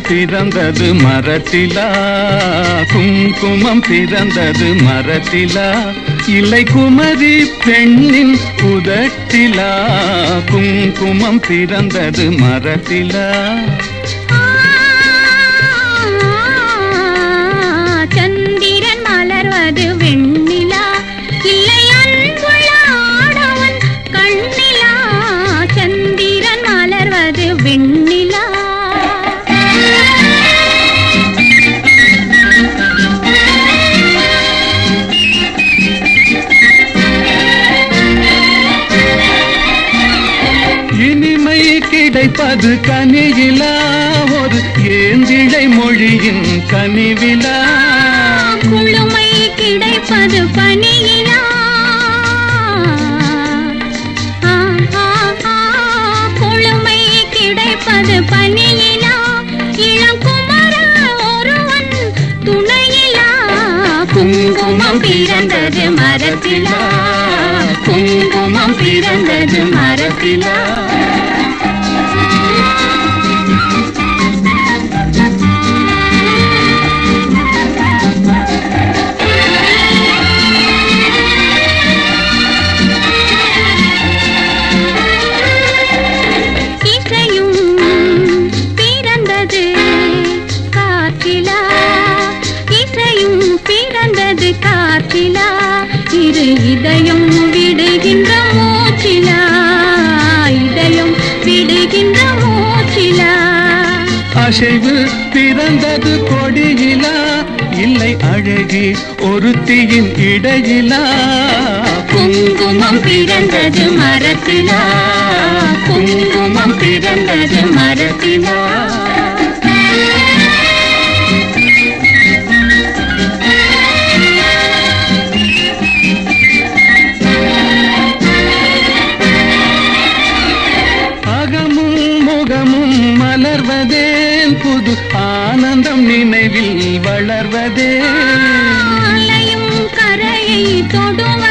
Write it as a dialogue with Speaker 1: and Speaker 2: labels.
Speaker 1: பிறந்தது மரத்திலா குங்குமம் பிறந்தது மரத்திலா இல்லை குமரி பெண்ணின் உதட்டிலா குங்குமம் பிறந்தது மரத்திலா
Speaker 2: சந்திரன் மலர்வது வெண்ணிலா இல்லை அன்புள்ள ஆடவன் கண்ணிலா சந்திரன் மலர்வது வெண்ணிலா
Speaker 1: இனிமை கிடைப்பது கனியிலா ஒரு ஏந்திழை மொழியின் கனிவிலா
Speaker 2: குளுமை கிடைப்பது பனியிலா ஆ, ஆ, ஆ, குளுமை கிடைப்பது பனியிலா இளங்குமர ஒருவன் துணையிலா குங்குமம் பிறந்தது மரத்திலா குங்குமம் பிறந்தது மரத்திலா இசையும் பிறந்தது காற்றிலா இசையும் பிறந்தது காற்றிலா இரு இதயம் விடுகின்ற மூச்சிலா இதயம் விடுகின்ற மூச்சிலா
Speaker 1: அசைவு பிறந்தது கொடியிலா இல்லை அழகி ஒருத்தியின் இடையிலா
Speaker 2: குங்குமம் பிறந்தது மரத்திலா குங்குமம் பிறந்தது மரத்திலா
Speaker 1: அகமும் முகமும் மலர்வதேன் புது ஆனந்தம் நினைவில் வளர்வதே
Speaker 2: அலையும் கரையை தொடும்